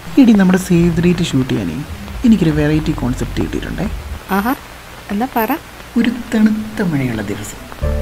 ഇടി നമ്മുടെ save the date shoot ചെയ്യാനേ എനിക്കൊരു വെറൈറ്റി കോൺസെപ്റ്റ് കിട്ടിയിട്ടുണ്ടേ ആഹാ എന്നാ പറ ഒരു തണുത്ത മഴയുള്ള ദിവസം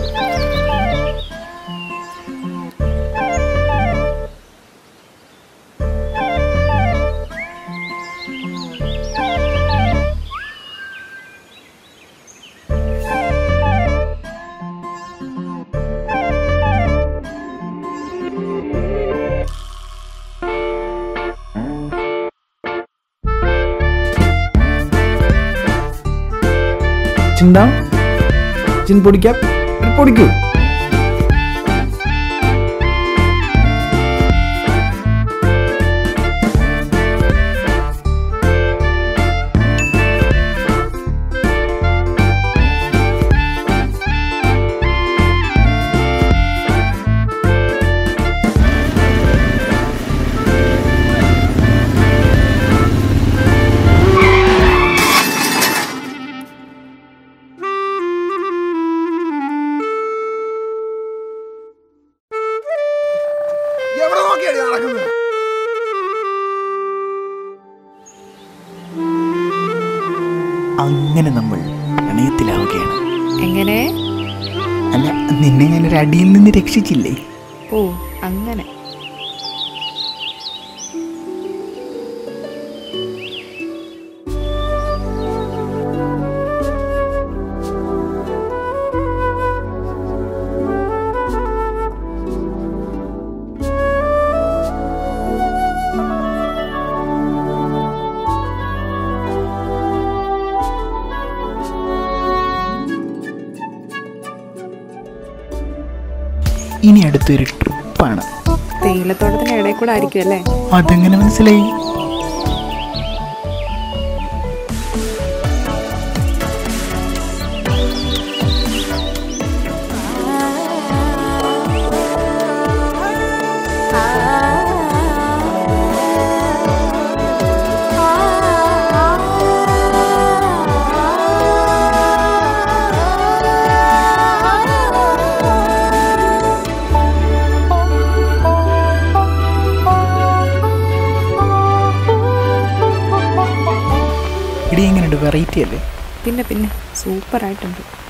ചിന്ത ചിൻ പൊടിക്കാം പൊടിക്കൂ എവിടെ നോക്കിയാണ് നടക്കുന്നത് അങ്ങനെ നമ്മൾ പ്രണയത്തിലാവുകയാണ് എങ്ങനെ അല്ല നിന്നെ ഞാനൊരു അടിയിൽ നിന്ന് രക്ഷിച്ചില്ലേ ഓ അങ്ങനെ ഇനി അടുത്തൊരു ട്രിപ്പാണ് തേയിലത്തോട്ടത്തിന്റെ ഇടയിൽ കൂടെ ആയിരിക്കും അല്ലേ അതെങ്ങനെ മനസ്സിലായി ഇടി എങ്ങനെയുണ്ട് വെറൈറ്റി അല്ലേ പിന്നെ പിന്നെ സൂപ്പർ ആയിട്ടുണ്ട്